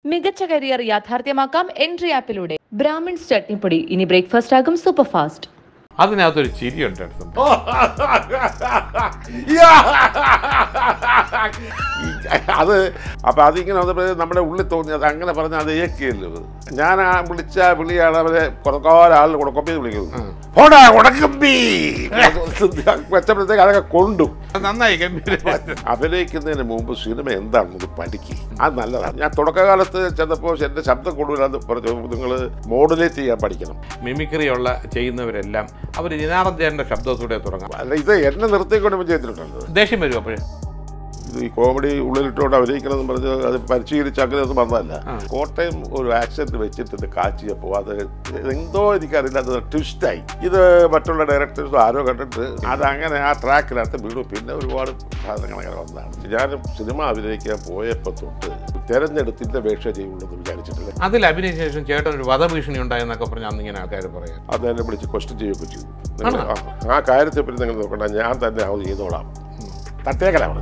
മികച്ച കരിയർ യാഥാർത്ഥ്യമാക്കാം എൻട്രി ആപ്പിലൂടെ ബ്രാഹ്മിൺസ് ചട്നിപ്പൊടി ഇനി ബ്രേക്ക്ഫാസ്റ്റ് ആകും സൂപ്പർ ഫാസ്റ്റ് അതിനകത്തൊരു ചിരിയുണ്ട് അടുത്തുണ്ട് അത് അപ്പൊ അതിങ്ങനെ വന്നപ്പോൾ നമ്മുടെ ഉള്ളിൽ തോന്നി അത് അങ്ങനെ പറഞ്ഞാൽ അത് ഏക്കിയല്ലോ അത്. ഞാൻ ആ വിളിച്ച വിളിയാണ് അവരെ കുറക്കാരാളിൽ കുടക്കൊമ്പി വിളിക്കുന്നത് പോടാ ഉടക്കമ്പി വെച്ചപ്പോഴത്തേക്ക് അതൊക്കെ കൊണ്ടു അത് നന്നായി ഗംഭീരമായിട്ട് അഭിനയിക്കുന്നതിന് മുമ്പ് സിനിമ എന്താണെന്ന് പഠിക്കുക അത് നല്ലതാണ് ഞാൻ തുടക്കകാലത്ത് ചെന്നപ്പോൾ എൻ്റെ ശബ്ദം കൊണ്ടുവരാന്ന് പറഞ്ഞു നിങ്ങൾ മോഡുലേറ്റ് ചെയ്യാൻ പഠിക്കണം മിമിക്രി ഉള്ള ചെയ്യുന്നവരെല്ലാം അവർ ജനാർദ്ദന്റെ ശബ്ദത്തോടെ തുടങ്ങാം അല്ല ഇത് എന്നെ നിർത്തിക്കൊണ്ട് ചെയ്തിട്ടുണ്ടല്ലോ ദേഷ്യം വരും അപ്പോഴേ ഇത് ഈ കോമഡി ഉള്ളിലിട്ടുകൊണ്ട് അഭിനയിക്കണം എന്ന് പറഞ്ഞ് അത് പരിശീലിച്ച് അങ്ങനെ ഒന്നും വന്നതല്ല ആ. കോട്ടയം ഒരു ആക്സിഡന്റ് വെച്ചിട്ട് ഇത് കാച്ചിയപ്പോൾ അത് എന്തോ എനിക്കറിയില്ല അത് ട്വിസ്റ്റായി ഇത് മറ്റുള്ള ഡയറക്ടേഴ്സും ആരോ കണ്ടിട്ട് അത് അങ്ങനെ ആ ട്രാക്കിനകത്ത് വീണു പിന്നെ ഒരുപാട് സാധനങ്ങൾ അങ്ങനെ വന്നതാണ് ഞാൻ സിനിമ അഭിനയിക്കാൻ പോയപ്പോൾ തൊട്ട് തെരഞ്ഞെടുത്തിൻ്റെ വേഷ ചെയ്യുള്ളൂ എന്ന് വിചാരിച്ചിട്ടില്ല അതിൽ അഭിനയിച്ച ശേഷം ചേട്ടൻ ഒരു വധഭീഷണി ഉണ്ടായെന്നൊക്കെ പറഞ്ഞ് അന്ന് ഇങ്ങനെ ആൾക്കാർ പറയാം അത് എന്നെ വിളിച്ച് ക്വസ്റ്റ്യൻ ചെയ്യുകയൊക്കെ ചെയ്തു നിങ്ങൾ ആ- ആ കാര്യത്തെ പറ്റി നിങ്ങൾ നോക്കണ്ട ഞാൻ തന്നെ അത് ചെയ്തോളാം തട്ടേക്കലാണ്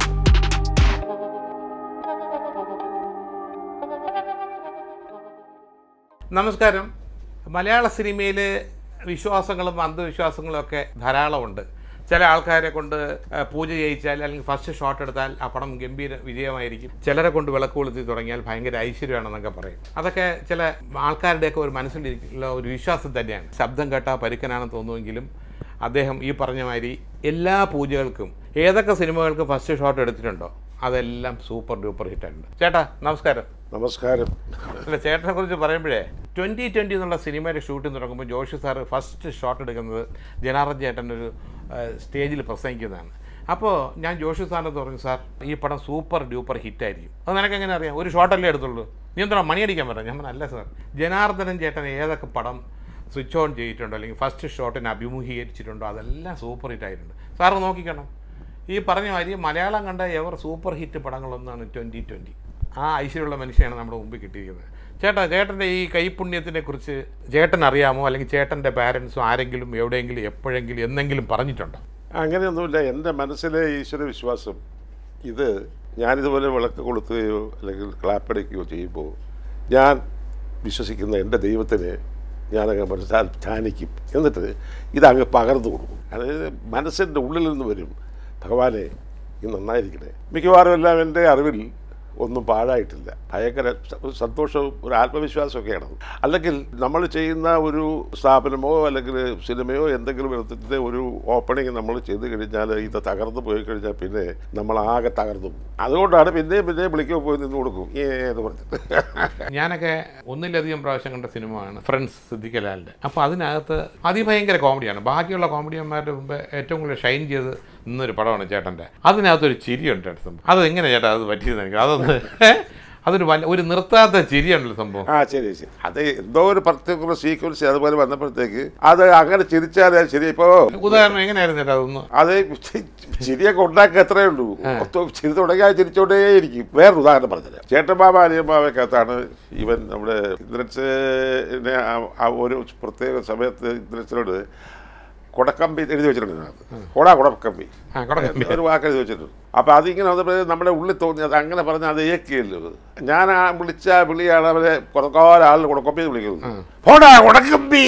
നമസ്കാരം മലയാള സിനിമയിൽ വിശ്വാസങ്ങളും അന്ധവിശ്വാസങ്ങളും ഒക്കെ ധാരാളമുണ്ട് ചില ആൾക്കാരെ കൊണ്ട് ആ, പൂജ ചെയ്യിച്ചാൽ അല്ലെങ്കിൽ ഫസ്റ്റ് ഷോട്ട് എടുത്താൽ ആ പടം ഗംഭീര വിജയമായിരിക്കും ചിലരെ കൊണ്ട് വിളക്ക് കൊളുത്തി തുടങ്ങിയാൽ ഭയങ്കര ഐശ്വര്യമാണെന്നൊക്കെ പറയും അതൊക്കെ ചില ആൾക്കാരുടെയൊക്കെ ഒരു മനസ്സിലുള്ള ഒരു വിശ്വാസം തന്നെയാണ് ശബ്ദം കേട്ടാൽ പരുക്കനാണെന്ന് തോന്നുമെങ്കിലും അദ്ദേഹം ഈ പറഞ്ഞ മാതിരി എല്ലാ പൂജകൾക്കും ഏതൊക്കെ സിനിമകൾക്ക് ഫസ്റ്റ് ഷോട്ട് എടുത്തിട്ടുണ്ടോ അതെല്ലാം സൂപ്പർ ഡൂപ്പർ ഹിറ്റായിട്ടുണ്ട് ചേട്ടാ നമസ്കാരം നമസ്കാരം അല്ല ചേട്ടനെ കുറിച്ച് പറയുമ്പോഴേ ട്വൻറ്റി ട്വൻറ്റി എന്നുള്ള സിനിമയുടെ ഷൂട്ടിംഗ് തുടങ്ങുമ്പോൾ ജോഷി സാറ് ഫസ്റ്റ് ഷോട്ട് എടുക്കുന്നത് ജനാർദ്ദൻ ചേട്ടൻ ഒരു സ്റ്റേജിൽ പ്രസംഗിക്കുന്നതാണ് അപ്പോൾ ഞാൻ ജോഷി സാറിനടുത്ത് പറഞ്ഞു സാർ ഈ പടം സൂപ്പർ ഡ്യൂപ്പർ ഹിറ്റായിരിക്കും അത് നിനക്ക് എങ്ങനെ അറിയാം ഒരു ഷോട്ടല്ലേ എടുത്തുള്ളൂ നീ എന്താ മണിയടിക്കാൻ പറഞ്ഞു ഞാൻ പറഞ്ഞു അല്ല സാർ ജനാർദ്ദനൻ ചേട്ടൻ ഏതൊക്കെ പടം സ്വിച്ച് ഓൺ ചെയ്തിട്ടുണ്ടോ അല്ലെങ്കിൽ ഫസ്റ്റ് ഷോട്ടിനെ അഭിമുഖീകരിച്ചിട്ടുണ്ടോ അതെല്ലാം സൂപ്പർ ഹിറ്റായിട്ടുണ്ട് സാറ് നോക്കിക്കണം ഈ പറഞ്ഞ മാതിരി മലയാളം കണ്ട എവർ സൂപ്പർ ഹിറ്റ് പടങ്ങളൊന്നാണ് ട്വൻറ്റി ട്വൻറ്റി ആ ഐശ്വര്യമുള്ള മനുഷ്യനാണ് നമ്മുടെ മുമ്പിൽ കിട്ടിയിരിക്കുന്നത് ചേട്ടാ ചേട്ടൻ്റെ ഈ കൈപുണ്യത്തിനെ കുറിച്ച് ചേട്ടൻ അറിയാമോ അല്ലെങ്കിൽ ചേട്ടൻ്റെ പാരൻസോ ആരെങ്കിലും എവിടെയെങ്കിലും എപ്പോഴെങ്കിലും എന്നെങ്കിലും പറഞ്ഞിട്ടുണ്ടോ അങ്ങനെയൊന്നുമില്ല എൻ്റെ മനസ്സിലെ ഈശ്വര വിശ്വാസം ഇത് ഞാനിതുപോലെ വിളക്ക് കൊളുത്തുകയോ അല്ലെങ്കിൽ ക്ലാപ്പടിക്കുകയോ ചെയ്യുമ്പോൾ ഞാൻ വിശ്വസിക്കുന്ന എൻ്റെ ദൈവത്തിന് ഞാനങ്ങ് മനസ്സിൽ ധ്യാനിക്കും എന്നിട്ട് ഇതങ്ങ് പകർന്നു കൊടുക്കും അതായത് മനസ്സിൻ്റെ ഉള്ളിൽ നിന്ന് വരും ഭഗവാനെ ഇത് നന്നായിരിക്കണേ മിക്കവാറും എല്ലാം എൻ്റെ അറിവിൽ ഒന്നും പാഴായിട്ടില്ല ഭയങ്കര സ- ഒരു സന്തോഷവും ഒരു ആത്മവിശ്വാസമൊക്കെയാണ് അല്ലെങ്കിൽ നമ്മൾ ചെയ്യുന്ന ഒരു സ്ഥാപനമോ അല്ലെങ്കിൽ സിനിമയോ എന്തെങ്കിലും വിധത്തിൻ്റെ ഒരു ഓപ്പണിങ് നമ്മൾ ചെയ്ത് കഴിഞ്ഞാൽ ഇത് തകർന്നു പോയി കഴിഞ്ഞാൽ പിന്നെ നമ്മൾ ആകെ തകർന്നു പോകും. അതുകൊണ്ടാണ് പിന്നെയും പിന്നെയും വിളിക്കുമ്പോൾ പോയി നിന്ന് കൊടുക്കും ഏന്ന് പറഞ്ഞിട്ട് ഞാനൊക്കെ ഒന്നിലധികം പ്രാവശ്യം കണ്ട സിനിമയാണ് ഫ്രണ്ട്സ് സിദ്ദിഖലാലിൻ്റെ അപ്പോൾ അതിനകത്ത് അതിഭയങ്കര കോമഡിയാണ് ബാക്കിയുള്ള കോമഡിയന്മാരുടെ മുമ്പ് ഏറ്റവും കൂടുതൽ ഷൈൻ ചെയ്ത് നിന്നൊരു പടമാണ് ചേട്ടൻ്റെ അതിനകത്തൊരു ചിരിയുണ്ട് അടുത്ത് അത് എങ്ങനെ ചേട്ടാ അത് പറ്റിയെന്ന് എനിക്ക് അതൊന്ന് ഏ? അതൊരു വല്ല ഒരു നിർത്താത്ത ചിരിയുണ്ടല്ലോ സംഭവം ആ ശരി ശരി അത് എന്തോ ഒരു പർട്ടിക്കുലർ സീക്വൻസ് അതുപോലെ വന്നപ്പോഴത്തേക്ക് അത് അങ്ങനെ ചിരിച്ചാൽ ശരി ഇപ്പോൾ ഉദാഹരണം എങ്ങനെയായിരുന്നു ചേട്ടാ അതൊന്ന് അത് ചിരിയൊക്കെ ഉണ്ടാക്കുക എത്രയേ ഉള്ളൂ മൊത്തം ചിരി തുടങ്ങിയാൽ ചിരിച്ചോണ്ടേ ഇരിക്കും വേറൊരു ഉദാഹരണം പറഞ്ഞില്ല ചേട്ടൻ ബാബ അനിയൻ ബാബയ്ക്കകത്താണ് ഇവൻ നമ്മുടെ ഇന്ദ്രൻസിനെ ആ- ആ ഒരു പ്രത്യേക സമയത്ത് ഇന്ദ്രൻസിനോട് കൊടക്കമ്പി എഴുതി വെച്ചിട്ടുണ്ട് ഇതിനകത്ത് കൊടാ കൊടക്കമ്പി ആ കൊടക്കമ്പി ഒരു വാക്ക് എഴുതി വെച്ചിട്ടുണ്ട് അപ്പോൾ അതിങ്ങനെ വന്നപ്പോൾ നമ്മുടെ ഉള്ളിൽ തോന്നി അത് അങ്ങനെ പറഞ്ഞാൽ അത് ഏക്കിയല്ലോ അത്. ഞാൻ ആ വിളിച്ച വിളിയാണ് അവരെ കുറക്കാരാളിൽ കുടക്കമ്പി എന്ന് വിളിക്കുന്നത് പോടാ കുടക്കമ്പി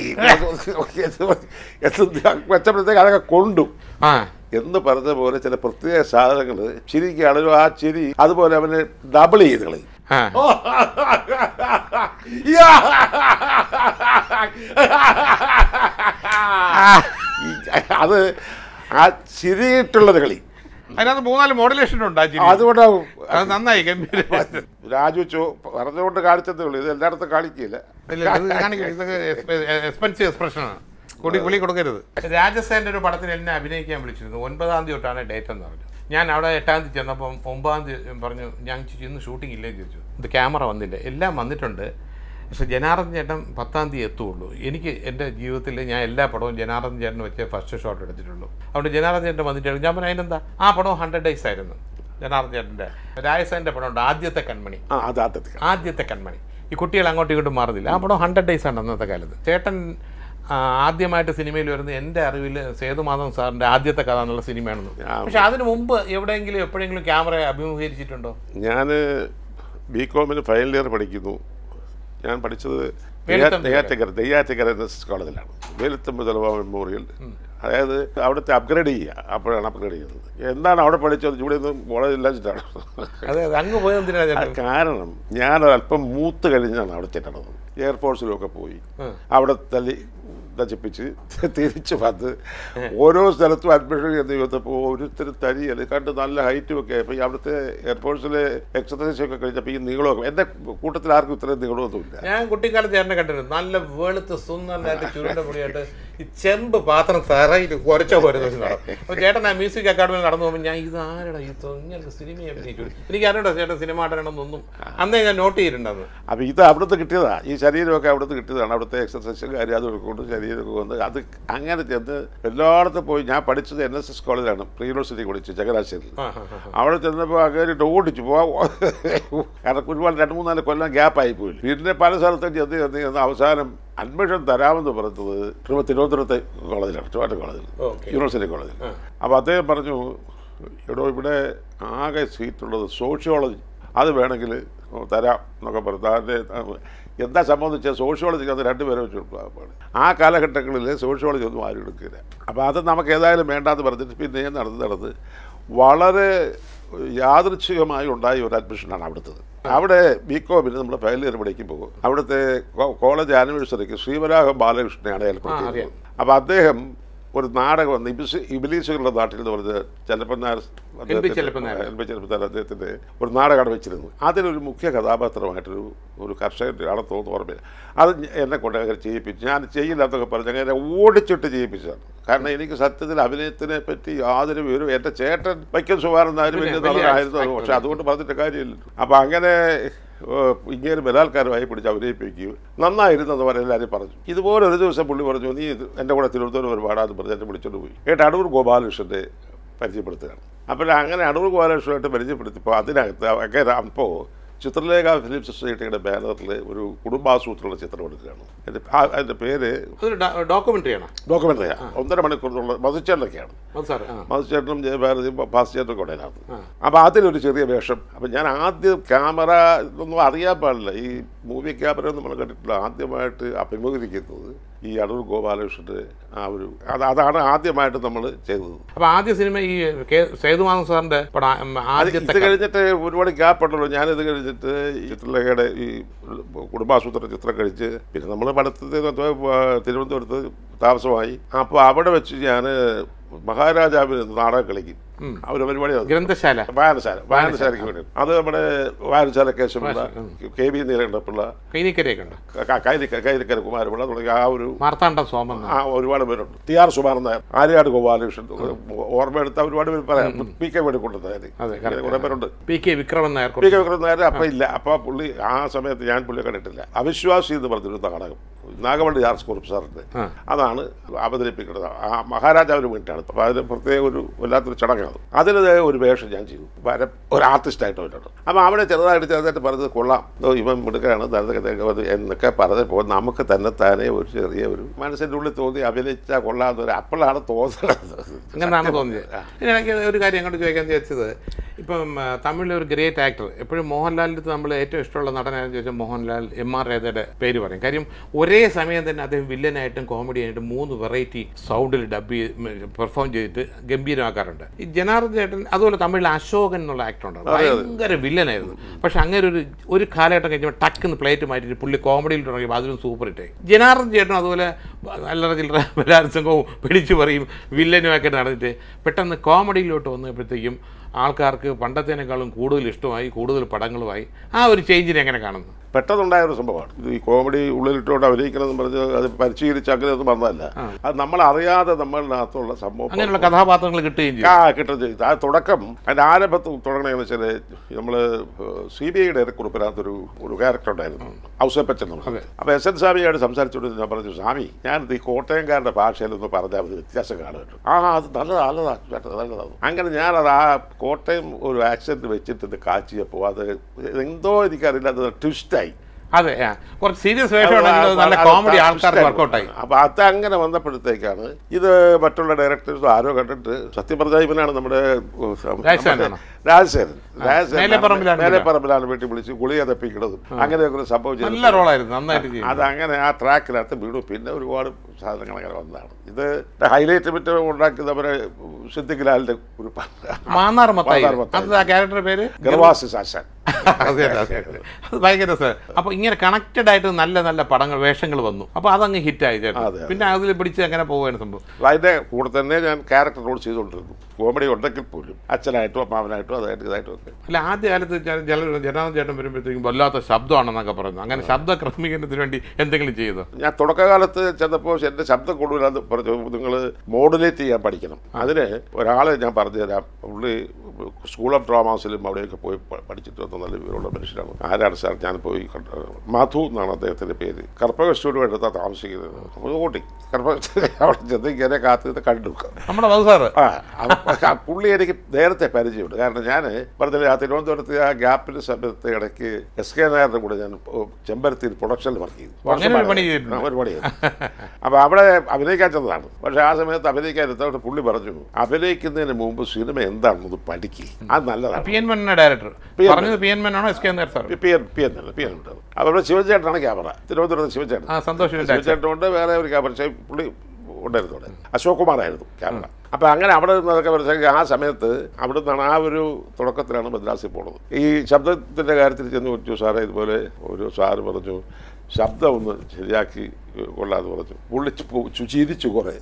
വെച്ചപ്പോഴത്തേക്ക് അതൊക്കെ കൊണ്ടു ആ എന്ന് പറഞ്ഞ പോലെ ചില പ്രത്യേക സാധനങ്ങൾ ചിരിക്കുകയാണെങ്കിലും ആ ചിരി അതുപോലെ അവന് ഡബിൾ ചെയ്ത് കളയും ആ ഈ അത് ആ ചിരിയിട്ടുള്ളത് കളി അതിനകത്ത് മൂന്നാല് മോഡുലേഷൻ ഉണ്ട് ആ ചിരി അതുകൊണ്ടാവും അത് നന്നായി ഗംഭീര രാജു ചോ പറഞ്ഞുകൊണ്ട് കാണിച്ചതേ ഉള്ളൂ ഇത് എല്ലായിടത്തും കാണിക്കില്ല ഇല്ല, ഇത് കാണിക്കില്ല. ഇതൊക്കെ എക്സ്പെൻസീവ് എക്സ്പ്രഷനാണ് കുടി കുളി കൊടുക്കരുത് രാജസേൻ്റെ ഒരു പടത്തിൽ എന്നെ അഭിനയിക്കാൻ വിളിച്ചിരുന്നു ഒൻപതാം തീയതി തൊട്ടാണ് ഡേറ്റ് എന്ന് പറഞ്ഞു ഞാൻ അവിടെ എട്ടാം തീയതി ചെന്നപ്പം ഒമ്പതാം തീയതി പറഞ്ഞു ഞാൻ ചോദിച്ചു ഇന്ന് ഷൂട്ടിംഗ് ഇല്ലേ ചോദിച്ചു ഇത് ക്യാമറ വന്നില്ല എല്ലാം വന്നിട്ടുണ്ട് പക്ഷെ ജനാർദ്ദൻ ചേട്ടൻ പത്താം തീയതി എത്തുള്ളൂ എനിക്ക് എൻ്റെ ജീവിതത്തിൽ ഞാൻ എല്ലാ പടവും ജനാർദ്ദൻ ചേട്ടൻ വെച്ച് ഫസ്റ്റ് ഷോട്ട് എടുത്തിട്ടുള്ളൂ അതുകൊണ്ട് ജനാർദ്ദൻ ചേട്ടൻ വന്നിട്ട് ഞാൻ പറഞ്ഞു അതിനെന്താ ആ പടം ഹൺഡ്രഡ് ഡേയ്സ് ആയിരുന്നു ജനാർദ്ദൻ ചേട്ടൻ്റെ രാജസേൻ്റെ പടമുണ്ട് ആദ്യത്തെ കൺമണി ആ അത് ആദ്യത്തെ ആദ്യത്തെ കൺമണി ഈ കുട്ടികൾ അങ്ങോട്ടും ഇങ്ങോട്ടും മാറുന്നില്ല ആ പടം ഹൺഡ്രഡ് ഡേയ്സ് ആണ് അന്നത്തെ കാലത്ത് ചേട്ടൻ ആ, ആദ്യമായിട്ട് സിനിമയിൽ വരുന്ന എൻ്റെ അറിവിൽ സേതുമാധവൻ സാറിൻ്റെ ആദ്യത്തെ കഥ എന്നുള്ള സിനിമയാണെന്ന് ആ. പക്ഷെ അതിന് മുമ്പ് എവിടെയെങ്കിലും എപ്പോഴെങ്കിലും ക്യാമറ അഭിമുഖീകരിച്ചിട്ടുണ്ടോ ഞാൻ ബി കോമിന് ഫൈനൽ ഇയർ പഠിക്കുന്നു ഞാൻ പഠിച്ചത് Veluthampi Neyyattinkara Neyyattinkara N S S കോളേജിലാണ് വേലുത്തമ്പ് തലവ മെമ്മോറിയൽ അതായത് അവിടുത്തെ അപ്ഗ്രേഡ് ചെയ്യുക അപ്പോഴാണ് അപ്ഗ്രേഡ് ചെയ്യുന്നത് എന്താണ് അവിടെ പഠിച്ചത് ഇവിടെ ഒന്നും കോളേജില്ല വെച്ചിട്ടാണ് അതെ അതെ അങ്ങ് പോയത് എന്തിനാ ആ ചേട്ടൻ കാരണം ഞാൻ ഒരല്പം മൂത്ത് കഴിഞ്ഞാണ് അവിടെ ചെല്ലണത് എയർഫോഴ്സിലൊക്കെ പോയി ഉം. അവിടെ തല്ലി നശിപ്പിച്ച് തിരിച്ച് വന്ന് ഓരോ സ്ഥലത്തും അഡ്മിഷൻ എന്ന് ചോദിച്ചപ്പോൾ ഓരോരുത്തരും തരിയല്ല കണ്ട് നല്ല ഹൈറ്റും ഒക്കെ അപ്പോൾ ഈ അവിടുത്തെ എയർഫോഴ്സിലെ എക്സസൈസ് ഒക്കെ കഴിഞ്ഞപ്പോൾ ഈ നീളമൊക്കെ എൻ്റെ കൂട്ടത്തിൽ ആർക്കും ഇത്രയും നീളമൊന്നുമില്ല ഞാൻ കുട്ടിക്കാലത്ത് ചേട്ടനെ കണ്ടിരുന്നു നല്ല വെളുത്ത് സുന്ദരനായിട്ട് ചുരുണ്ട മുടിയായിട്ട് ഈ ചെമ്പ് പാത്രം തറയിൽ കുറച്ച പോരുന്ന നടക്കും അപ്പോൾ ചേട്ടൻ ആ മ്യൂസിക് അക്കാഡമിയിൽ നടന്നു പോകുമ്പോൾ ഞാൻ ഇത് ആരടാ ഈ ഇങ്ങനെ സിനിമയെ അഭിനയിച്ചു എനിക്ക് അറിയണ്ടോ ചേട്ടൻ സിനിമ ആടണമെന്നൊന്നും അന്നേ ഞാൻ നോട്ട് ചെയ്തിട്ടുണ്ടെന്ന് അപ്പോൾ ഇത് അവിടുത്തെ കിട്ടിയതാ ഈ ശരീരമൊക്കെ അവിടുത്തെ കിട്ടിയതാണ് അവിടുത്തെ എക്സസൈസും കാര്യം അതും കൊണ്ട് ശരീരമൊക്കെ വന്ന് അത് അങ്ങനെ ചെന്ന് എല്ലായിടത്തും പോയി ഞാൻ പഠിച്ചത് എൻ എസ് എസ് കോളേജിലാണ് പ്രീ യൂണിവേഴ്സിറ്റി പഠിച്ചു ചങ്ങനാശ്ശേരിയിൽ ആ ആ ആ അവിടെ ചെന്നപ്പോൾ അങ്ങേരിട്ട് ഓടിച്ചു പോവാ കാരണം ഒരുപാട് രണ്ട് മൂന്നാല് കൊല്ലം ഗ്യാപ്പായി പോയി പിന്നെ പല സ്ഥലത്തും ചെന്ന് ചെന്ന് ചെന്ന് അവസാനം അഡ്മിഷൻ തരാമെന്ന് പറഞ്ഞത് തിരുവ- തിരുവനന്തപുരത്തെ കോളേജിലാണ് ട്രിവാൻഡ്രം കോളേജിൽ ഓക്കെ യൂണിവേഴ്സിറ്റി കോളേജിൽ ആ. അപ്പോൾ അദ്ദേഹം പറഞ്ഞു എടോ ഇവിടെ ആകെ സീറ്റുള്ളത് സോഷ്യോളജി അത് വേണമെങ്കിൽ തരാം എന്നൊക്കെ പറഞ്ഞു അതിൻ്റെ എന്താ സംഭവം എന്ന് വെച്ചാൽ സോഷ്യോളജിക്ക് അത് രണ്ടുപേരെ വെച്ച് കൊടുക്കുകയാണ് ആ കാലഘട്ടങ്ങളിൽ സോഷ്യോളജി ഒന്നും ആരും എടുക്കില്ല അപ്പോൾ അത് നമുക്ക് ഏതായാലും വേണ്ടാന്ന് പറഞ്ഞിട്ട് പിന്നെ നടന്ന് നടന്ന് വളരെ യാദൃച്ഛികമായി ഉണ്ടായ ഒരു അഡ്മിഷനാണ് അവിടുത്തത് അവിടെ ബി കോമിന് നമ്മൾ ഫൈനൽ ഇയർ പഠിക്കുമ്പോൾ അവിടുത്തെ കോ- കോളേജ് ആനിവേഴ്സറിക്ക് ശ്രീവരാഹം ബാലകൃഷ്ണനെയാണ് ഏർപ്പെടുത്തിയത് അറിയാം. അപ്പോൾ അദ്ദേഹം ഒരു നാടകം വന്ന് ഇബിസ് ഇബിലീസുകളുടെ നാട്ടിൽ എന്ന് പറഞ്ഞത് Chellappan Nair L P Chellappan Nair. L P Chellappan Nair അദ്ദേഹത്തിൻ്റെ ഒരു നാടകമാണ് വെച്ചിരുന്നത് അതിലൊരു മുഖ്യ കഥാപാത്രമായിട്ടൊരു ഒരു കർഷകൻ്റെ ആളെ തോന്നുന്നു ഓർമ്മയില്ല അത് ഞ- എന്നെ കൊണ്ട് അങ്ങനെ ചെയ്യിപ്പിച്ചു ഞാൻ ചെയ്യില്ലാത്തൊക്കെ പറഞ്ഞ് അങ്ങനെ ഓടിച്ചിട്ട് ചെയ്യിപ്പിച്ചതാണ് കാരണം എനിക്ക് സത്യത്തിൽ അഭിനയത്തിനെ പറ്റി യാതൊരു വിവരവും എൻ്റെ ചേട്ടൻ വൈക്കം സുമാരൻ നായർ പിന്നെ വലിയ വലിയ നടനായിരുന്നു actor. പക്ഷെ അതുകൊണ്ട് പറഞ്ഞിട്ട് കാര്യമില്ല അപ്പോൾ അങ്ങനെ ഏഹ്, ഇങ്ങനെ ബലാത്കാരമായി പിടിച്ച് അഭിനയിപ്പിക്കുകയും നന്നായിരുന്നെന്ന് പറഞ്ഞ് എല്ലാവരും പറഞ്ഞു ഇതുപോലെ ഒരു ദിവസം പുള്ളി പറഞ്ഞു നീ ഇത് എൻ്റെ കൂടെ തിരുവനന്തപുരം ഒരു പാടാന്ന് പറഞ്ഞ് എന്നെ വിളിച്ചോണ്ട് പോയി കേട്ട് അടൂർ ഗോപാലകൃഷ്ണൻ്റെ പരിചയപ്പെടുത്തുകയാണ് അപ്പോൾ അങ്ങനെ അടൂർ ഗോപാലകൃഷ്ണനായിട്ട് പരിചയപ്പെടുത്തിയപ്പോൾ അതിനകത്ത് അങ്ങനെ അപ്പോൾ ചിത്രലേഖ ഫിലിം സൊസൈറ്റിയുടെ ബാനറിൽ ഒരു കുടുംബാസൂത്രണ ചിത്രം എടുക്കുകയാണ് എൻ്റെ ആ- അതിൻ്റെ പേര് അതൊരു ഡോക്യുമെന്ററി ആണോ ഡോക്യുമെൻ്ററിയാണ് ഒന്നര മണിക്കൂറിനുള്ള മധുച്ചേട്ടനൊക്കെയാണ് അത് സാർ ആ മധുചേട്ടനും ജയഭാരതിയും ഭാസ്ചേട്ടനും കൂടെ അതിനകത്ത് ആ. അപ്പോൾ അതിലൊരു ചെറിയ വേഷം അപ്പം ഞാൻ ആദ്യം ക്യാമറ ഇതൊന്നും അറിയാൻ പാടില്ല ഈ മൂവി ക്യാമറ നമ്മൾ കണ്ടിട്ടില്ല ആദ്യമായിട്ട് അഭിമുഖീകരിക്കുന്നത് ഈ അടൂർ ഗോപാലകൃഷ്ണൻ്റെ ആ ഒരു അത് അതാണ് ആദ്യമായിട്ട് നമ്മൾ ചെയ്തത് അപ്പൊ ആദ്യ സിനിമ ഈ കെ- സേതുമാധവൻ സാറിന്റെ പടം ഉം, അത് ആദ്യത്തെ ഇത് കഴിഞ്ഞിട്ട് ഒരുപാട് ഗ്യാപ്പ് ഉണ്ടല്ലോ ഞാനിത് കഴിഞ്ഞിട്ട് ഈ ചിത്രലേഖയുടെ ഈ കുടുംബാസൂത്രണ ചിത്രം കഴിച്ച് പിന്നെ നമ്മൾ പടത്തിൽ തിരുവനന്തപുരത്ത് താമസമായി അപ്പോൾ അവിടെ വെച്ച് ഞാൻ മഹാരാജാവിന് നാടകം കളിക്കും ഉം. ആ ഒരു പരിപാടി നടന്നു. ഗ്രന്ഥശാല വായനശാല വായനശാലയ്ക്ക് വേണ്ടി അത് നമ്മുടെ വായനശാല കേശവപിള്ള ഉം. കെ വി നീലകണ്ഠപിള്ള കൈനിക്കരയൊക്കെ ഉണ്ട് കൈലിക്ക കൈലിക്കര കുമാരപിള്ള തുടങ്ങിയ ആ ഒരു മാർത്താണ്ഡ സോമൻ ആ ഒരുപാട് പേരുണ്ട് ടി ആർ സുമാരൻ നായർ ആര്യാട് ഗോപാലകൃഷ്ണൻ ഓർമ്മയെടുത്ത ഒരുപാട് പേര് പറയാം പി കെ വേണിക്കൊണ്ടത് അതെ, correct. കുറെ പേരുണ്ട് P K Vikraman Nair P K Vikram Nair അപ്പം ഇല്ല അപ്പം പുള്ളി ആ സമയത്ത് ഞാൻ പുള്ളിയെ കണ്ടിട്ടില്ല അവിശ്വാസി എന്ന് പറഞ്ഞൊരു നാടകം നാഗവള്ളി ആർട്സ് കുറുപ്പ് സാറിൻ്റെ ആ. അതാണ് അവതരിപ്പിക്കുന്നത് ആ മഹാരാജാവിന് വേണ്ടിയിട്ടാണ് അപ്പോൾ അതിന് പ്രത്യേക ഒരു വല്ലാത്തൊരു ചടങ്ങാണ് അതിൽ ഒരു വേഷം ഞാൻ ചെയ്തു വര ഒരു ആർട്ടിസ്റ്റായിട്ട് വന്നിട്ടുണ്ട് അപ്പോൾ അവിടെ ചെറുതായിട്ട് ചെറുതായിട്ട് പറഞ്ഞത് കൊള്ളാം ഓ, ഇവൻ മിടുക്കാണ് നല്ലതൊക്കെ എന്നൊക്കെ പറഞ്ഞപ്പോൾ നമുക്ക് തന്നെ താനേ ഒരു ചെറിയ ഒരു മനസ്സിൻ്റെ ഉള്ളിൽ തോന്നി അഭിനയിച്ചാൽ കൊള്ളാമെന്നൊരു അപ്പോഴാണ് തോന്നുന്നത് അങ്ങനെയാണ് തോന്നിയത് ഇനി എനിക്ക് ഒരു കാര്യം അങ്ങോട്ട് ചോദിക്കാൻ ചോദിച്ചത് ഇപ്പം ആ, തമിഴിലെ ഒരു ഗ്രേറ്റ് ആക്ടർ എപ്പോഴും മോഹൻലാലിൻ്റെ അടുത്ത് നമ്മൾ ഏറ്റവും ഇഷ്ടമുള്ള നടനാണെന്ന് ചോദിച്ചാൽ മോഹൻലാൽ എം ആർ രേതയുടെ പേര് പറയും കാര്യം ഒരേ സമയം തന്നെ അദ്ദേഹം വില്ലനായിട്ടും കോമഡി ആയിട്ടും മൂന്ന് വെറൈറ്റി സൗണ്ടിൽ ഡബ് ചെയ്ത് പെർഫോം ചെയ്തിട്ട് ഗംഭീരമാക്കാറുണ്ട് ഈ ജനാർദ്ദൻ ചേട്ടൻ അതുപോലെ തമിഴിൽ അശോകൻ എന്നുള്ള ആക്ടർ ഉണ്ട് ഭയങ്കര വില്ലനായിരുന്നു പക്ഷെ അങ്ങനെ ഒരു ഒരു കാലഘട്ടം കഴിഞ്ഞപ്പോൾ ടക്കെന്ന് പ്ലേറ്റ് മാറ്റിയിട്ട് പുള്ളി കോമഡിയിൽ തുടങ്ങിയപ്പോൾ അതിലും സൂപ്പർ ഹിറ്റായി ജനാർദ്ദൻ ചേട്ടൻ അതുപോലെ അല്ലറ ചില്ലറ ബലാത്സംഗവും പിടിച്ചു പറയും വില്ലനുമൊക്കെ നടന്നിട്ട് പെട്ടെന്ന് കോമഡിയിലോട്ട് വന്നപ്പോഴത്തേക്കും ആൾക്കാർക്ക് പണ്ടത്തേനേക്കാളും കൂടുതൽ ഇഷ്ടമായി കൂടുതൽ പടങ്ങളുമായി ആ ഒരു ചേഞ്ചിനെ എങ്ങനെ കാണുന്നു പെട്ടെന്നുണ്ടായ ഒരു സംഭവമാണ് ഇത് ഈ കോമഡി ഉള്ളിലിട്ടുകൊണ്ട് അഭിനയിക്കണമെന്ന് പറഞ്ഞ് അത് പരിശീലിച്ച് അങ്ങനെയൊന്നും വന്നതല്ല അത് നമ്മൾ അറിയാതെ നമ്മളിനകത്തുള്ള സംഭവം അങ്ങനെയുള്ള കഥാപാത്രങ്ങൾ കിട്ടുകയും ചെയ്യും ആ കിട്ടുന്നത് ചെയ്തു ആ തുടക്കം അതിൻ്റെ ആരംഭത്ത് തുടങ്ങണമെന്ന് വെച്ചാൽ നമ്മൾ സി ബി ഐയുടെ കുറിപ്പിനകത്തൊരു ഒരു ക്യാരക്ടർ ഉണ്ടായിരുന്നു ഔസപ്പച്ചൻ എന്നുള്ളത് അപ്പോൾ എസ് എൻ സ്വാമിയോട് സംസാരിച്ചുകൊണ്ട് ഞാൻ പറഞ്ഞു സ്വാമി ഞാനിത് ഈ കോട്ടയംകാരുടെ ഭാഷയിലൊന്ന് പറഞ്ഞാൽ മതി വ്യത്യാസം കാണുമല്ലോ ആ അത് നല്ലതാ നല്ലതാ ചേട്ടാ നല്ലതാണ് അങ്ങനെ ഞാനത് ആ കോട്ടയം ഒരു ആക്സിഡൻറ്റ് വെച്ചിട്ട് ഇത് കാച്ചിയപ്പോൾ അത് എന്തോ എനിക്കറിയില്ല അത് ട്വിസ്റ്റായി അതെ ആ. കുറച്ച് സീരിയസ് വേഷം ഉണ്ടെങ്കിലും അത് നല്ല കോമഡി ആൾക്കാർക്ക് വർക്കൗട്ടായി അപ്പൊ അത് അങ്ങനെ വന്നപ്പോഴത്തേക്കാണ് ഇത് മറ്റുള്ള ഡയറക്ടേഴ്സും ആരോ കണ്ടിട്ട് സത്യം പറഞ്ഞാൽ ഇവനാണ് നമ്മുടെ രാജസേനാണോ? രാജസേനൻ രാജസേനൻ മേലെപ്പറമ്പിലാണ് മേലെപ്പറമ്പിലാണ് വീട്ടിൽ വിളിച്ച് ഗുളിക തപ്പിക്കിടതും അങ്ങനെയൊക്കെ ഒരു സംഭവം ചെയ്തു. നല്ല റോളായിരുന്നു നന്നായിട്ട് ചെയ്തു അത് അങ്ങനെ ആ ട്രാക്കിനകത്ത് വീണു പിന്നെ ഒരുപാട് സാധനങ്ങൾ അങ്ങനെ വന്നതാണ് ഇത് ഹൈലൈറ്റ് മറ്റേ ഉണ്ടാക്കുന്നവരെ സിദ്ദിഖ് ലാലിന്റെ ഒരു മാന്നാർ മത്തായി മാന്നാർ മത്തായി. അത് ആ ക്യാരക്ടറുടെ പേര് ഗർവാസി സാശാൻ അതെ, അതെ, അതെ. അത് ഭയങ്കര രസം അപ്പൊ ഇങ്ങനെ കണക്റ്റഡ് ആയിട്ട് നല്ല നല്ല പടങ്ങൾ വേഷങ്ങൾ വന്നു അപ്പൊ അതങ്ങ് ഹിറ്റായി ചേട്ടൻ അതെ, അതെ. പിന്നെ അതിൽ പിടിച്ച് അങ്ങനെ പോവുകയാണ് സംഭവം അതിന്റെ കൂടെ തന്നെ ഞാൻ ക്യാരക്ടർ റോൾ ചെയ്തുകൊണ്ടിരുന്നു കോമഡി ഉണ്ടെങ്കിൽ പോലും അച്ഛനായിട്ടും അമ്മാവനായിട്ടും അതായിട്ടും ഇതായിട്ടും ഒക്കെ അല്ല ആദ്യ കാലത്ത് ചില- ചില ജനാർദ്ദൻ ചേട്ടൻ വരുമ്പോഴത്തേക്കും വല്ലാത്ത ശബ്ദമാണെന്നൊക്കെ പറയുന്നു അങ്ങനെ ശബ്ദ ക്രമീകരണത്തിന് വേണ്ടി എന്തെങ്കിലും ചെയ്തോ ഞാൻ തുടക്കകാലത്ത് ചെന്നപ്പോൾ എൻ്റെ ശബ്ദം കൊള്ളൂലെന്ന് പറഞ്ഞു നിങ്ങൾ മോഡുലേറ്റ് ചെയ്യാൻ പഠിക്കണം അതിന് ഒരാളെ ഞാൻ പറഞ്ഞുതരാം പുള്ളി സ്കൂൾ ഓഫ് ഡ്രാമാസിലും അവിടെയൊക്കെ പോയി പ- പഠിച്ചിട്ട് വന്ന നല്ല വിവരമുള്ള മനുഷ്യനാണ് ആരാണ് സാർ ഞാൻ പോയി കണ്ട മധു എന്നാണ് അദ്ദേഹത്തിൻ്റെ പേര് കർപ്പക സ്റ്റുഡിയോ എടുത്താണ് താമസിക്കുന്നത് അപ്പോൾ ഓട്ടി കർപ്പക അവിടെ ചെന്ന് ഇങ്ങനെ കാത്തു നിന്ന് കണ്ടു നമ്മുടെ മധു സാറ് ആ അത് ആ പുള്ളി എനിക്ക് നേരത്തെ പരിചയമുണ്ട് കാരണം ഞാൻ പറഞ്ഞില്ല ആ തിരുവനന്തപുരത്ത് ആ ഗ്യാപ്പിന് സമയത്ത് ഇടയ്ക്ക് എസ് കെ നായരുടെ കൂടെ ഞാൻ ഓ, ചെമ്പരത്തിയിൽ പ്രൊഡക്ഷനിൽ വർക്ക് ചെയ്തു അങ്ങനെ ഒരു പണി ചെയ്തിട്ടുണ്ട്. ആ, ഒരു പണി ചെയ്തു അപ്പോൾ അവിടെ അഭിനയിക്കാൻ ചെന്നതാണ് പക്ഷേ ആ സമയത്ത് അഭിനയിക്കാൻ എത്തോട്ട് പുള്ളി പറഞ്ഞു അഭിനയിക്കുന്നതിന് മുമ്പ് സിനിമ എന്താണെന്നത് പഠിക്കുക അത് നല്ലതാണ് P N Menon director P. N. പറഞ്ഞത് പി എൻ മെന്നാണോ S K Nair sir P N P N അല്ല പി എൻ ഉണ്ട് അവിടെ ശിവചേട്ടനാണ് ക്യാമറ തിരുവനന്തപുരത്ത് ശിവചേട്ടൻ ആ സന്തോഷം ശിവചേട്ടനുണ്ട് വേറെ ഒരു ക്യാമറ പക്ഷേ പുള്ളി ഉണ്ടായിരുന്നു അവിടെ അശോക് കുമാറായിരുന്നു ക്യാമറ അപ്പോൾ അങ്ങനെ അവിടെ നിന്നതൊക്കെ മനസ്സിലാക്കി ആ സമയത്ത് അവിടെ നിന്നാണ് ആ ഒരു തുടക്കത്തിലാണ് മദ്രാസിൽ പോണത് ഈ ശബ്ദത്തിൻ്റെ കാര്യത്തിൽ ചെന്ന് ചോദിച്ചു സാറേ ഇതുപോലെ ഒരു സാറ് പറഞ്ഞു ശബ്ദം ഒന്ന് ശരിയാക്കി കൊള്ളാന്ന് പറഞ്ഞു പുള്ളി ചു- ചു- ചിരിച്ചു കുറേ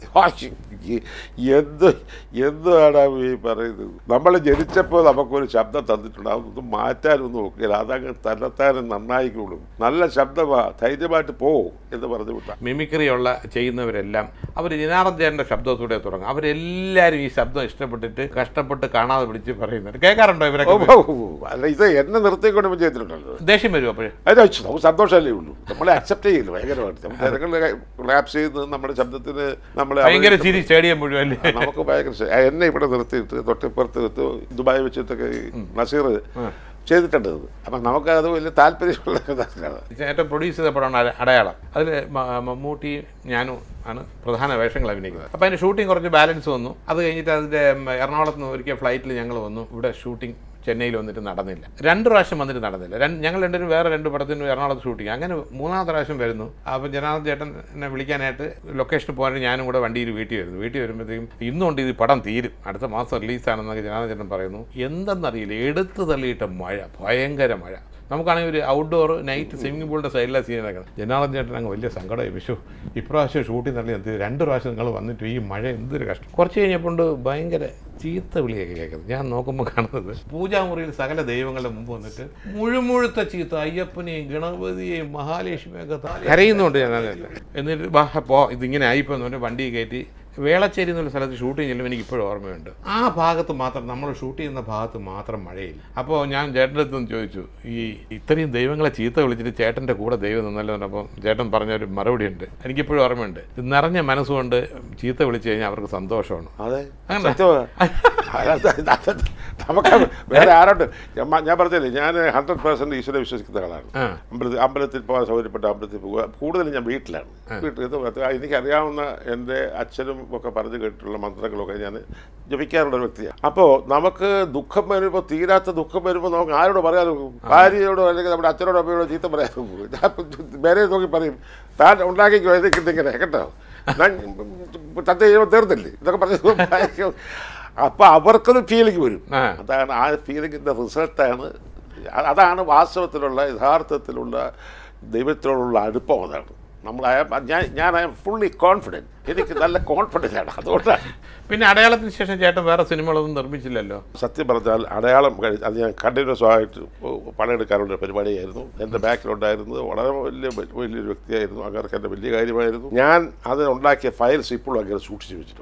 എന്ത് എന്താണ് ഈ പറയുന്നത് നമ്മൾ ജനിച്ചപ്പോൾ നമുക്കൊരു ശബ്ദം തന്നിട്ടുണ്ട് അതൊന്നും മാറ്റാനൊന്നും നോക്കില്ല അതങ്ങ് തന്നെത്താനും നന്നായിക്കോളും നല്ല ശബ്ദമാ ധൈര്യമായിട്ട് പോവും എന്ന് പറഞ്ഞു വിട്ട മിമിക്രി ഉള്ള ചെയ്യുന്നവരെല്ലാം അവർ ജനാർദ്ദൻ്റെ ശബ്ദത്തോടെ തുടങ്ങും അവരെല്ലാവരും ഈ ശബ്ദം ഇഷ്ടപ്പെട്ടിട്ട് കഷ്ടപ്പെട്ട് കാണാതെ പിടിച്ച് പറയുന്നുണ്ട് കേൾക്കാറുണ്ടോ ഇവരൊക്കെ അല്ല ഇത് എന്നെ നിർത്തിക്കൊണ്ട് ചെയ്തിട്ടുണ്ടല്ലോ ദേഷ്യം വരും അപ്പോഴേ അതിന് വെച്ച് നമുക്ക് സന്തോഷമല്ലേ ഉള്ളൂ നമ്മളെ അക്സെപ്റ്റ് ചെയ്യില്ല ഭയങ്കരമായിട്ട് നമ്മൾ ജനങ്ങളുടെ ലാപ്സ് ചെയ്ത് നമ്മുടെ ശബ്ദത്തിന് നമ്മളെ ഭയങ്കര അവരെ- ചിരി സ്റ്റേഡിയം മുഴുവൻ അല്ലേ ആ, നമുക്ക് ഭയങ്കര ശ- എന്നെ ഇവിടെ നിർത്തിയിട്ട് തൊട്ടിപ്പുറത്ത് വെച്ച് ദുബായ് വെച്ചിട്ടൊക്കെ ഈ നസീർ ചെയ്തിട്ടുണ്ട് ഇത്. അപ്പം നമുക്ക് അത് വലിയ താല്പര്യമുള്ള ഇതാണ് ഏറ്റവും പ്രൊഡ്യൂസ് ചെയ്ത പടമാണ് അട- അടയാളം അതിൽ മമ്മൂട്ടി ഞാനും ആണ് പ്രധാന വേഷങ്ങൾ അഭിനയിക്കുന്നത് അപ്പോൾ അതിൻ്റെ ഷൂട്ടിംഗ് കുറച്ച് ബാലൻസ് വന്നു അത് കഴിഞ്ഞിട്ട് അതിൻ്റെ ഉം, എറണാകുളത്ത് നിന്ന് ഒരിക്കൽ ഫ്ലൈറ്റിൽ ഞങ്ങൾ വന്നു ഇവിടെ ഷൂട്ടിംഗ് ചെന്നൈയിൽ വന്നിട്ട് നടന്നില്ല രണ്ട് പ്രാവശ്യം വന്നിട്ട് നടന്നില്ല രണ്ട് ഞങ്ങൾ രണ്ടുപേരും വേറെ രണ്ട് പടത്തിന് എറണാകുളത്ത് ഷൂട്ടിങ് അങ്ങനെ മൂന്നാമത്തെ പ്രാവശ്യം വരുന്നു അപ്പോൾ ജനാർദ്ദൻ ചേട്ടൻ എന്നെ വിളിക്കാനായിട്ട് ലൊക്കേഷനിൽ പോകാൻ ഞാനും കൂടെ വണ്ടിയിൽ വീട്ടിൽ വരുന്നു വീട്ടിൽ വരുമ്പോഴത്തേക്കും ഇന്നുകൊണ്ട് ഇത് പടം തീരും അടുത്ത മാസം റിലീസാണെന്നൊക്കെ ജനാർദ്ദൻ ചേട്ടൻ പറയുന്നു എന്തെന്നറിയില്ല എടുത്തു തള്ളിയിട്ട മഴ ഭയങ്കര മഴ നമുക്കാണെങ്കിൽ ഒരു ഔട്ട്ഡോർ നൈറ്റ് സ്വിമ്മിംഗ് പൂളിൻ്റെ സൈഡിലെ സീൻ നടക്കണം ജനാർദ്ദൻ ചേട്ടൻ അങ്ങ് വലിയ സങ്കടമായി വിഷു ഇപ്രാവശ്യം ഷൂട്ടിംഗ് തള്ളി നിർത്തി രണ്ട് പ്രാവശ്യം നിങ്ങൾ വന്നിട്ട് ഈ മഴ എന്തൊരു കഷ്ടം കുറച്ച് കഴിഞ്ഞപ്പോൾ ഭയങ്കര ചീത്ത വിളിയൊക്കെ കേൾക്കുന്നത് ഞാൻ നോക്കുമ്പോൾ കാണുന്നത് പൂജാമുറിയിൽ സകല ദൈവങ്ങളുടെ മുമ്പ് വന്നിട്ട് മുഴുമുഴുത്ത ചീത്ത അയ്യപ്പനെയും ഗണപതിയെയും മഹാലക്ഷ്മിയൊക്കെ താ- കരയുന്നുണ്ട് ഞാൻ എന്നിട്ട് വാ പോ ഇതിങ്ങനെ ആയിപ്പോ എന്ന് പറഞ്ഞ് വണ്ടി കയറ്റി വേളച്ചേരി എന്നുള്ള സ്ഥലത്ത് ഷൂട്ടിംഗ് ചെല്ലുമ്പോൾ എനിക്ക് ഇപ്പോഴും ഓർമ്മയുണ്ട് ആ ഭാഗത്ത് മാത്രം നമ്മൾ ഷൂട്ട് ചെയ്യുന്ന ഭാഗത്ത് മാത്രം മഴയില്ല അപ്പോൾ ഞാൻ ചേട്ടൻ്റെ അടുത്ത് നിന്ന് ചോദിച്ചു ഈ ഇത്രയും ദൈവങ്ങളെ ചീത്ത വിളിച്ചിട്ട് ചേട്ടൻ്റെ കൂടെ ദൈവം നിന്നല്ലോ എന്നപ്പോൾ ചേട്ടൻ പറഞ്ഞൊരു മറുപടി ഉണ്ട് എനിക്കിപ്പോഴും ഓർമ്മയുണ്ട് ഇത് നിറഞ്ഞ മനസ്സുകൊണ്ട് ചീത്ത വിളിച്ചു കഴിഞ്ഞാൽ അവർക്ക് സന്തോഷമാണ് അതെ അങ്ങനെ. സത്യമാ. അല്ലാതെ അത് നമുക്ക് വേറെ ആരോട്ട് ഞാൻ മ- ഞാൻ പറഞ്ഞില്ലേ ഞാൻ ഹൺഡ്രഡ് പേഴ്സൻറ്റ് ഈശ്വരെ വിശ്വസിക്കുന്ന ആളാണ് ആ അമ്പലത്തിൽ അമ്പലത്തിൽ പോകാൻ സൗകര്യപ്പെട്ട അമ്പലത്തിൽ പോകുക കൂടുതലും ഞാൻ വീട്ടിലാണ് വീട്ടിൽ ഇത് അത് എനിക്കറിയാവുന്ന എൻ്റെ അച്ഛനും ഒക്കെ പറഞ്ഞു കേട്ടിട്ടുള്ള മന്ത്രങ്ങളൊക്കെ ഞാൻ ജപിക്കാറുള്ള ഒരു വ്യക്തിയാണ് അപ്പോൾ നമുക്ക് ദുഃഖം വരുമ്പോൾ തീരാത്ത ദുഃഖം വരുമ്പോൾ നമുക്ക് ആരോട് പറയാനും ഭാര്യയോടോ അല്ലെങ്കിൽ നമ്മുടെ അച്ഛനോടോ അമ്മയോടോ ചീത്ത പറയാനും ഞാൻ വേറെ നോക്കി പറയും താൻ ഉണ്ടാക്കിക്കോ ഇങ്ങനെ കേട്ടോ ഞാൻ തന്റെ ദൈവം തീർന്നില്ലേ ഇതൊക്കെ പറഞ്ഞു അപ്പോൾ അവർക്കൊരു ഫീലിംഗ് വരും ആ അതാണ് ആ ഫീലിങ്ങിൻ്റെ റിസൾട്ടാണ് അ- അതാണ് വാസ്തവത്തിലുള്ള യഥാർത്ഥത്തിലുള്ള ദൈവത്തിനോടുള്ള അടുപ്പം അതാണ് നമ്മൾ I am- ഞാൻ ഞാൻ ഐ എം ഫുള്ളി കോൺഫിഡൻറ്റ് എനിക്ക് നല്ല കോൺഫിഡൻ്റ് ആണ് അതുകൊണ്ടാണ് പിന്നെ അടയാളത്തിന് ശേഷം ചേട്ടൻ വേറെ സിനിമകളൊന്നും നിർമ്മിച്ചില്ലല്ലോ സത്യം പറഞ്ഞാൽ അടയാളം കഴി അത് ഞാൻ കണ്ടിന്യൂസ് ആയിട്ട് പണിയെടുക്കാനുള്ള ഒരു പരിപാടിയായിരുന്നു എൻ്റെ ബാക്കിലുണ്ടായിരുന്നത് വളരെ വലിയ വലിയൊരു വ്യക്തിയായിരുന്നു അങ്ങനെ എൻ്റെ വലിയ കാര്യമായിരുന്നു ഞാൻ അതിനുണ്ടാക്കിയ ഫയൽസ് ഇപ്പോഴും അങ്ങനെ സൂക്ഷിച്ചു വെച്ചിട്ടുണ്ട്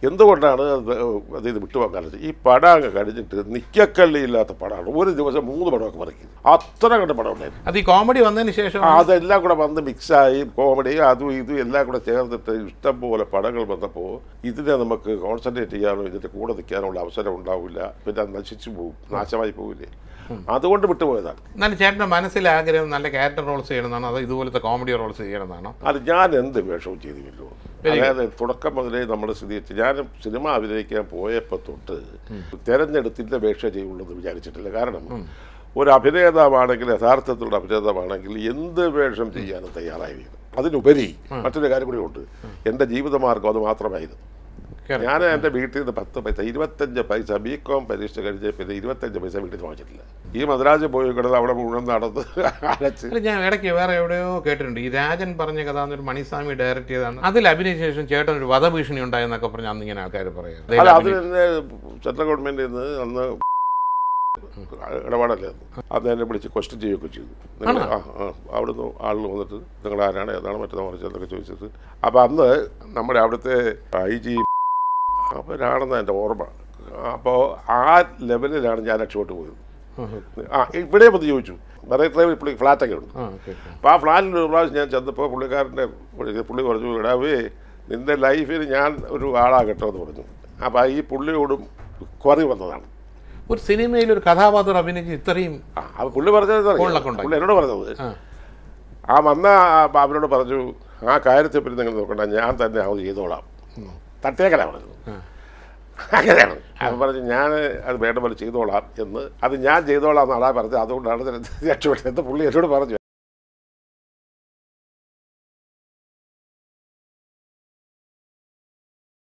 എന്തുകൊണ്ടാണ് അത് അത് ഇത് വിട്ടുപോകാൻ ഈ പടം അങ്ങ് കഴിഞ്ഞിട്ട് നിക്കക്കള്ളിയില്ലാത്ത പടമാണ് ഒരു ദിവസം മൂന്ന് പടമൊക്കെ പറിക്കും അത്ര കണ്ട് പടം ഉണ്ടായിരുന്നു അത് ഈ കോമഡി വന്നതിന് ശേഷം അതെല്ലാം കൂടെ വന്ന് മിക്സായി കോമഡി അതും ഇതും എല്ലാം കൂടെ ചേർന്നിട്ട് ഇഷ്ടം പോലെ പടങ്ങൾ വന്നപ്പോൾ ഇതിനെ നമുക്ക് കോൺസെൻട്രേറ്റ് ചെയ്യാനോ ഇതിൻ്റെ കൂടെ നിൽക്കാനുള്ള അവസരം ഉണ്ടാവില്ല പിന്നെ അത് നശിച്ചു പോകും നാശമായി പോവില്ലേ അതുകൊണ്ട് വിട്ടുപോയതാണ് എന്നാലും ചേട്ടൻ്റെ മനസ്സിലെ ആഗ്രഹം നല്ല ക്യാരക്ടർ റോൾസ് ചെയ്യണമെന്നാണോ അതോ ഇതുപോലത്തെ കോമഡി റോൾസ് ചെയ്യണമെന്നാണോ അത് ഞാൻ എന്ത് വേഷവും ചെയ്തില്ലല്ലോ അതായത് തുടക്കം മുതലേ നമ്മൾ സ്ഥിതിച്ച് ഞാൻ സിനിമ അഭിനയിക്കാൻ പോയപ്പോൾ തൊട്ട് തിരഞ്ഞെടുത്തിൻ്റെ വേഷം ചെയ്യുള്ളൂ എന്ന് വിചാരിച്ചിട്ടില്ല കാരണം ഒരു അഭിനേതാവാണെങ്കിൽ യഥാർത്ഥത്തിലുള്ള അഭിനേതാവാണെങ്കിൽ എന്ത് വേഷം ചെയ്യാനും തയ്യാറായിരിക്കും അതിനുപരി മറ്റൊരു കാര്യം കൂടി ഉണ്ട് എൻ്റെ ജീവിതമാർഗം അത് മാത്രമായിരുന്നു Correct. ഞാൻ എൻ്റെ വീട്ടിൽ നിന്ന് പത്ത് പൈസ ഇരുപത്തഞ്ച് പൈസ ബി കോം പരീക്ഷ കഴിഞ്ഞ് പിന്നെ ഇരുപത്തഞ്ച് പൈസ വീട്ടിൽ നിന്ന് വാങ്ങിച്ചിട്ടില്ല ഈ മദ്രാജ് പോയി കിടന്ന് അവിടെ മുഴുവൻ നടന്ന് അടച്ച് അല്ല ഞാൻ ഇടയ്ക്ക് വേറെ എവിടെയോ കേട്ടിട്ടുണ്ട് ഈ രാജൻ പറഞ്ഞ കഥ എന്നൊരു മണിസ്വാമി ഡയറക്റ്റ് ചെയ്താണ് അതിൽ അഭിനയിച്ച ശേഷം ചേട്ടൻ ഒരു വധഭീഷണി ഉണ്ടായെന്നൊക്കെ പറഞ്ഞ് അന്ന് ഇങ്ങനെ ആൾക്കാർ പറയാം അല്ല അത് തന്നെ സെൻട്രൽ ഗവൺമെന്റിൽ നിന്ന് അന്ന് ഇടപാടല്ലേ അന്ന് എന്നെ വിളിച്ച് ക്വസ്റ്റ്യൻ ചെയ്യുകയൊക്കെ ചെയ്തു നിങ്ങൾ ആ ആ അവിടുന്ന് ആളുകൾ വന്നിട്ട് നിങ്ങൾ ആരാണ് ഏതാണ് മറ്റേതാ മറിച്ചതെന്നൊക്കെ ചോദിച്ചിട്ട് അപ്പം അന്ന് നമ്മുടെ അവിടുത്തെ ഐ ജി അവരാണെന്ന് എൻ്റെ ഓർമ്മ അപ്പോൾ ആ ലെവലിലാണ് ഞാൻ രക്ഷപ്പെട്ടു പോയത് ആ ഇവിടെ വന്ന് ചോദിച്ചു മറൈറ്റ് പുള്ളി ഫ്ലാറ്റൊക്കെ ഉണ്ട് ആ ഓക്കെ അപ്പോൾ ആ ഫ്ലാറ്റിൽ ഒരു പ്രാവശ്യം ഞാൻ ചെന്നപ്പോൾ പുള്ളിക്കാരൻ്റെ പുള്ളി പറഞ്ഞു ഇടാവേ നിൻ്റെ ലൈഫിൽ ഞാൻ ഒരു ആളാകട്ടോ എന്ന് പറഞ്ഞു അപ്പോൾ ഈ പുള്ളിയോടും കുറവ് വന്നതാണ് ഒരു സിനിമയിൽ ഒരു കഥാപാത്രം അഭിനയിച്ച് ഇത്രയും ആ അപ്പോൾ പുള്ളി പറഞ്ഞത് ഫോണിലൊക്കെ ഉണ്ടായി. പുള്ളി എന്നോട് പറഞ്ഞത് ആ ആ വന്ന ആ അവനോട് പറഞ്ഞു ആ കാര്യത്തെ പറ്റി നിങ്ങൾ നോക്കണ്ട ഞാൻ തന്നെ അത് ചെയ്തോളാം തട്ടേക്കല പറഞ്ഞത് ആ. അങ്ങനെയാണ് അവൻ പറഞ്ഞു ഞാൻ അത് വേണ്ട പോലെ ചെയ്തോളാം എന്ന് അത് ഞാൻ ചെയ്തോളാം എന്നാണ് പറഞ്ഞത് അതുകൊണ്ടാണ് രക്ഷപ്പെട്ടത് എന്ന് പുള്ളി എന്നോട് പറഞ്ഞു